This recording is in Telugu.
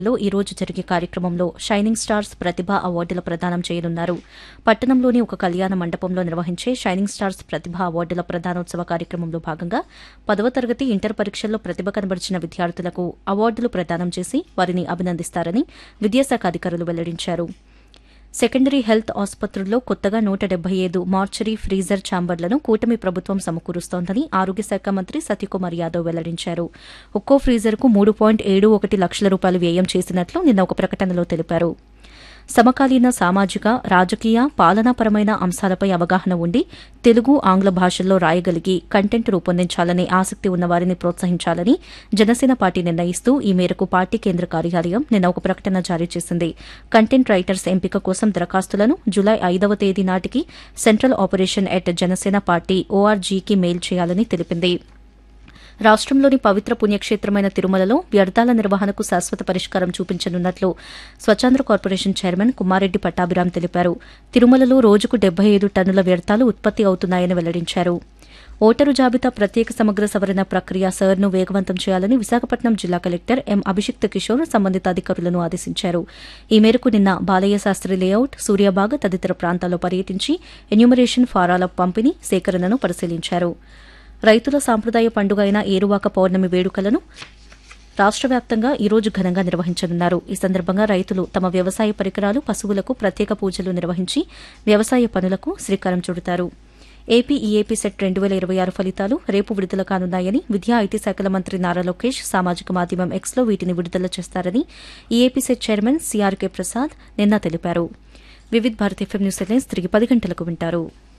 లో ఈ రోజు జరిగే కార్యక్రమంలో షైనింగ్ స్టార్స్ ప్రతిభ అవార్డుల ప్రదానం చేయనున్నారు పట్టణంలోని ఒక కళ్యాణ మండపంలో నిర్వహించే షైనింగ్ స్టార్స్ ప్రతిభ అవార్డుల ప్రదానోత్సవ కార్యక్రమంలో భాగంగా పదవ తరగతి ఇంటర్ పరీక్షల్లో ప్రతిభ కనబరిచిన విద్యార్థులకు అవార్డులు ప్రదానం చేసి వారిని అభినందిస్తారని విద్యాశాఖ అధికారులు వెల్లడించారు సెకండరీ హెల్త్ ఆసుపత్రుల్లో కొత్తగా నూట డెబ్బై ఐదు మార్చరీ ఫ్రీజర్ ఛాంబర్లను కూటమి ప్రభుత్వం సమకూరుస్తోందని ఆరోగ్య శాఖ మంత్రి సత్యకుమార్ యాదవ్ వెల్లడించారు ఒక్కో ఫ్రీజర్కు మూడు పాయింట్ ఏడు ఒకటి లక్షల రూపాయలు వ్యయం చేసినట్లు నిన్న ఒక ప్రకటనలో తెలిపారు సమకాలీన సామాజిక రాజకీయ పాలనాపరమైన అంశాలపై అవగాహన ఉండి తెలుగు ఆంగ్ల భాషల్లో రాయగలిగి కంటెంట్ రూపొందించాలనే ఆసక్తి ఉన్నవారిని ప్రోత్సహించాలని జనసేన పార్టీ నిర్ణయిస్తూ ఈ మేరకు పార్టీ కేంద్ర కార్యాలయం నిన్న ఒక ప్రకటన జారీ చేసింది కంటెంట్ రైటర్స్ ఎంపిక కోసం దరఖాస్తులను జులై ఐదవ తేదీ నాటికి central operation at Janasena party ఓఆర్జీకి మెయిల్ చేయాలని తెలిపింది రాష్టంలోని పవిత్ర పుణ్యక్షేత్రమైన తిరుమలలో వ్యర్థాల నిర్వహణకు శాశ్వత పరిష్కారం చూపించనున్నట్లు స్వచ్ఛాంధ్ర కార్పొరేషన్ చైర్మన్ కుమారెడ్డి పట్టాభిరాం తెలిపారు తిరుమలలో రోజుకు డెబ్బై ఐదు టన్నుల వ్యర్థాలు ఉత్పత్తి అవుతున్నాయని వెల్లడించారు ఓటరు జాబితా ప్రత్యేక సమగ్ర సవరణ ప్రక్రియ సర్ను వేగవంతం చేయాలని విశాఖపట్నం జిల్లా కలెక్టర్ ఎం అభిషిక్త కిషోర్ సంబంధిత అధికారులను ఆదేశించారు ఈ మేరకు నిన్న బాలయ్య శాస్త్రి లేఅవుట్ సూర్యాబాగ్ తదితర ప్రాంతాల్లో పర్యటించి ఎన్యూమరేషన్ ఫారాల పంపిణీ సేకరణను పరిశీలించారు రైతుల సాంప్రదాయ పండుగ అయిన ఏరువాక పౌర్ణమి వేడుకలను రాష్ట్ర వ్యాప్తంగా ఈ రోజు ఘనంగా నిర్వహించనున్నారు ఈ సందర్భంగా రైతులు తమ వ్యవసాయ పరికరాలు పశువులకు ప్రత్యేక పూజలు నిర్వహించి వ్యవసాయ పనులకు శ్రీకారం చుడతారు ఏపీ ఈఏపీ సెట్ రెండు వేల ఇరవై ఆరు ఫలితాలు రేపు విడుదల కానున్నాయని విద్యా ఐటీ శాఖల మంత్రి నారా లోకేష్ సామాజిక మాధ్యమం ఎక్స్లో వీటిని విడుదల చేస్తారని EAP CET chairman CRK Prasad నిన్న తెలిపారు Vividh Bharat FM news headlines తిరిగి పది గంటలకు వింటారు